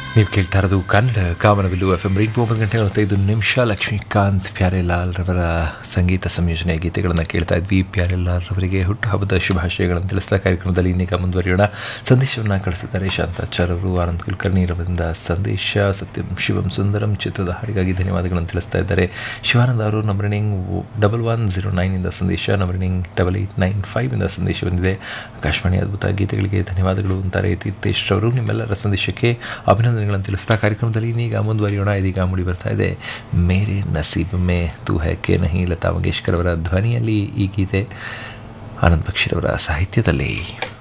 ನೀವು ಕೇಳ್ತಾ ಇರೋದು ಕನ್ನಡ ಕಾಮನಬಿಲ್ಲು ಎಫ್ ಎಂ ರೈನ್ಬೋ ಒಂಬತ್ತು ಗಂಟೆ ನಲವತ್ತೈದು ನಿಮಿಷ ಲಕ್ಷ್ಮೀಕಾಂತ್ ಪ್ಯಾರೆಲಾಲ್ ರವರ ಸಂಗೀತ ಸಂಯೋಜನೆಯ ಗೀತೆಗಳನ್ನು ಕೇಳ್ತಾ ಇದ್ವಿ ಪ್ಯಾರೆಲಾಲ್ ರವರಿಗೆ ಹುಟ್ಟುಹಬ್ಬದ ಶುಭಾಶಯಗಳನ್ನು ತಿಳಿಸಿದ ಕಾರ್ಯಕ್ರಮದಲ್ಲಿ ಇನ್ನೀಗ ಮುಂದುವರಿಯೋಣ ಸಂದೇಶವನ್ನು ಕಳಿಸಿದ್ದಾರೆ ಶಾಂತಾಚಾರ್ ಅವರು ಆನಂದ್ ಕುಲಕರ್ಣಿ ರವರಿಂದ ಸಂದೇಶ ಸತ್ಯಂ ಶಿವಂ ಸುಂದರಂ ಚಿತ್ರದ ಹಾಡಿಗಾಗಿ ಧನ್ಯವಾದಗಳನ್ನು ತಿಳಿಸ್ತಾ ಇದ್ದಾರೆ ಶಿವಾನಂದ ಅವರು ನಂಬರಿಂಗ್ ಡಬಲ್ ಒನ್ ಜೀರೋ ನೈನಿಂದ ಸಂದೇಶ numbering double eight nine five ಇಂದ ಸಂದೇಶ ಬಂದಿದೆ ಆಕಾಶವಾಣಿ ಅದ್ಭುತ ಗೀತೆಗಳಿಗೆ ಧನ್ಯವಾದಗಳು ಅಂತಾರೆ ತೀರ್ಥೇಶ್ ಅವರು ನಿಮ್ಮೆಲ್ಲರ ಸಂದೇಶಕ್ಕೆ ಅಭಿನಂದನೆಗಳನ್ನು ತಿಳಿಸ್ತಾ ಕಾರ್ಯಕ್ರಮದಲ್ಲಿ ಇನ್ನೀಗ ಮುಂದುವರಿಯೋಣ ಇದೀಗ ಮೂಡಿ ಬರ್ತಾ ಇದೆ ಮೇರೆ ನಸೀಬ್ ಮೇ ತು ಹೈ ಕೆ ನಹಿ ಲತಾ ಮಂಗೇಶ್ಕರ್ ಅವರ ಧ್ವನಿಯಲ್ಲಿ ಈ ಗೀತೆ ಆನಂದ್ ಬಕ್ಷಿರವರ ಸಾಹಿತ್ಯದಲ್ಲಿ